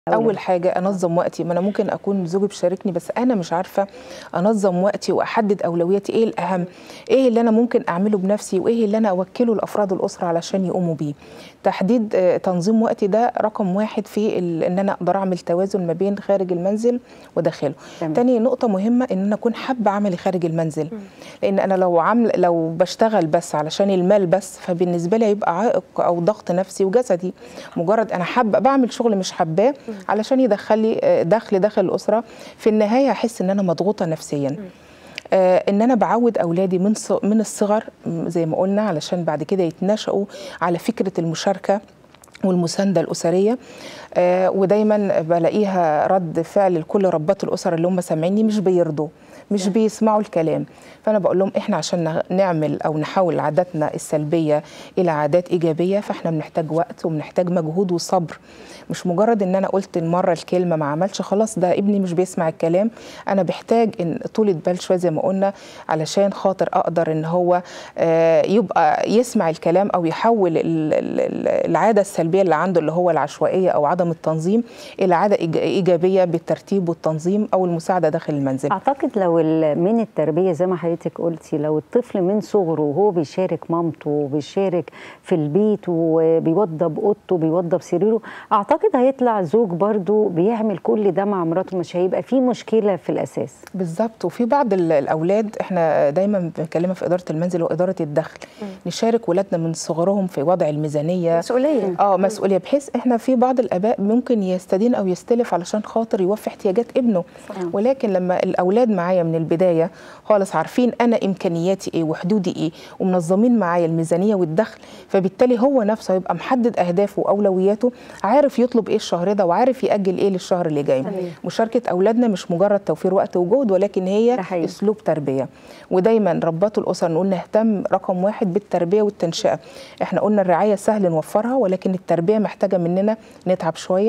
اول حاجه انظم وقتي ما انا ممكن اكون زوجي بيشاركني بس انا مش عارفه انظم وقتي واحدد اولوياتي ايه الاهم ايه اللي انا ممكن اعمله بنفسي وايه اللي انا اوكله لافراد الاسره علشان يقوموا بيه تحديد آه، تنظيم وقتي ده رقم واحد في ال- ان انا اقدر اعمل توازن ما بين خارج المنزل وداخله تمام. تاني نقطه مهمه ان انا اكون حابه عملي خارج المنزل لان انا لو عامل لو بشتغل بس علشان المال بس فبالنسبه لي هيبقى عائق او ضغط نفسي وجسدي مجرد انا حابه بعمل شغل مش حباه علشان يدخل لي آه، دخل داخل الاسره في النهايه هحس ان انا مضغوطه نفسيا آه، ان انا بعود اولادي من ص- من الصغر م، زي ما قلنا علشان بعد كده يتنشأوا على فكره المشاركه والمسانده الاسريه آه ودايما بلاقيها رد فعل لكل ربات الاسر اللي هم سامعيني مش بيرضوا مش بيسمعوا الكلام فانا بقول لهم احنا عشان نغ- نعمل او نحول عاداتنا السلبيه الى عادات ايجابيه فاحنا بنحتاج وقت وبنحتاج مجهود وصبر مش مجرد ان انا قلت المره الكلمه ما عملش خلاص ده ابني مش بيسمع الكلام انا بحتاج ان طولة بال شويه زي ما قلنا علشان خاطر اقدر ان هو آه، يبقى يسمع الكلام او يحول ال- ال- ال- العاده السلبيه اللي عنده اللي هو العشوائيه او عدم التنظيم الى عاده إيج- ايجابيه بالترتيب والتنظيم او المساعده داخل المنزل اعتقد لو ال- من التربيه زي ما حضرتك قلتي لو الطفل من صغره وهو بيشارك مامته وبيشارك في البيت وبيوضب اوضته بيوضب سريره اعتقد هيطلع زوج برضو بيعمل كل ده مع مراته مش هيبقى في مشكله في الاساس بالظبط وفي بعض ال- الاولاد احنا دايما بنتكلم في اداره المنزل واداره الدخل نشارك ولادنا من صغرهم في وضع الميزانيه مسؤوليه اه مسؤوليه بحيث احنا في بعض الاباء ممكن يستدين او يستلف علشان خاطر يوفي احتياجات ابنه صحيح. ولكن لما الاولاد معايا من البدايه خالص عارفين انا امكانياتي ايه وحدودي ايه ومنظمين معايا الميزانيه والدخل فبالتالي هو نفسه هيبقى محدد اهدافه واولوياته عارف يطلب ايه الشهر ده وعارف ياجل ايه للشهر اللي جاي صحيح. مشاركه اولادنا مش مجرد توفير وقت وجهد ولكن هي ده حقيقي. اسلوب تربيه ودايما ربات الاسر نقول نهتم رقم واحد بالتربيه والتنشئه احنا قلنا الرعايه سهل نوفرها ولكن التربيه محتاجه مننا نتعب شويه